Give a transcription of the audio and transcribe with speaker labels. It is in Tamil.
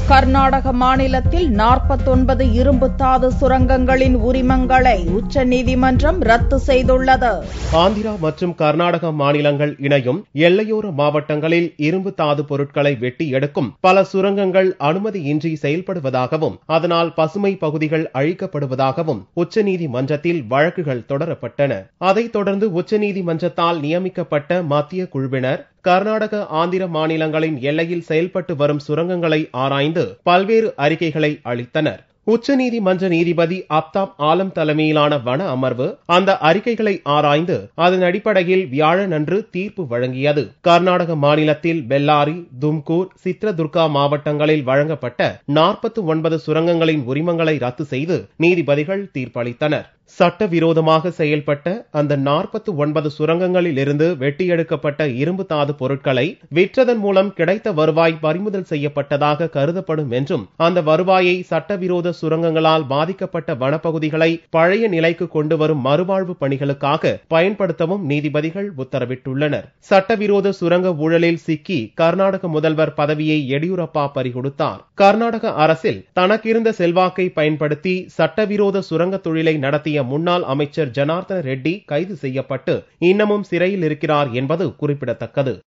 Speaker 1: கர்நாடக மாநிலத்தில் நாற்பத்தொன்பது இரும்புத்தாது சுரங்கங்களின் உரிமங்களை உச்சநீதிமன்றம் ரத்து செய்துள்ளது
Speaker 2: ஆந்திரா மற்றும் கர்நாடக மாநிலங்கள் இணையும் எல்லையோர மாவட்டங்களில் இரும்பு தாது பொருட்களை வெட்டி எடுக்கும் பல சுரங்கங்கள் அனுமதியின்றி செயல்படுவதாகவும் அதனால் பசுமை பகுதிகள் அழிக்கப்படுவதாகவும் உச்சநீதிமன்றத்தில் வழக்குகள் தொடரப்பட்டன அதைத் தொடர்ந்து உச்சநீதிமன்றத்தால் நியமிக்கப்பட்ட மத்திய குழுவினர் கர்நாடக ஆந்திர மாநிலங்களின் எல்லையில் செயல்பட்டு வரும் சுரங்கங்களை ஆராய்ந்து பல்வேறு அறிக்கைகளை அளித்தனர் உச்சநீதிமன்ற நீதிபதி அப்தாப் ஆலம் தலைமையிலான வன அமர்வு அந்த அறிக்கைகளை ஆராய்ந்து அதன் அடிப்படையில் வியாழனன்று தீர்ப்பு வழங்கியது கர்நாடக மாநிலத்தில் பெல்லாரி தும்கூர் சித்ரதுர்கா மாவட்டங்களில் வழங்கப்பட்ட நாற்பத்தி ஒன்பது சுரங்கங்களின் உரிமங்களை ரத்து செய்து நீதிபதிகள் தீர்ப்பளித்தனர் சட்டவிரோதமாக செயல்பட்ட அந்த நாற்பத்தி ஒன்பது சுரங்கங்களில் இருந்து வெட்டி எடுக்கப்பட்ட இரும்பு தாது பொருட்களை விற்றதன் மூலம் கிடைத்த வருவாய் பறிமுதல் செய்யப்பட்டதாக கருதப்படும் என்றும் அந்த வருவாயை சட்டவிரோத சுரங்கங்களால் பாதிக்கப்பட்ட வனப்பகுதிகளை பழைய நிலைக்கு கொண்டு வரும் மறுவாழ்வு பணிகளுக்காக பயன்படுத்தவும் நீதிபதிகள் உத்தரவிட்டுள்ளனர் சட்டவிரோத சுரங்க ஊழலில் சிக்கி கர்நாடக முதல்வர் பதவியை எடியூரப்பா பறிகொடுத்தார் கர்நாடக அரசில் தனக்கிருந்த செல்வாக்கை பயன்படுத்தி சட்டவிரோத சுரங்க தொழிலை நடத்திய முன்னாள் அமைச்சர் ஜனார்தன ரெட்டி கைது செய்யப்பட்டு இன்னமும் சிறையில் இருக்கிறார் என்பது குறிப்பிடத்தக்கது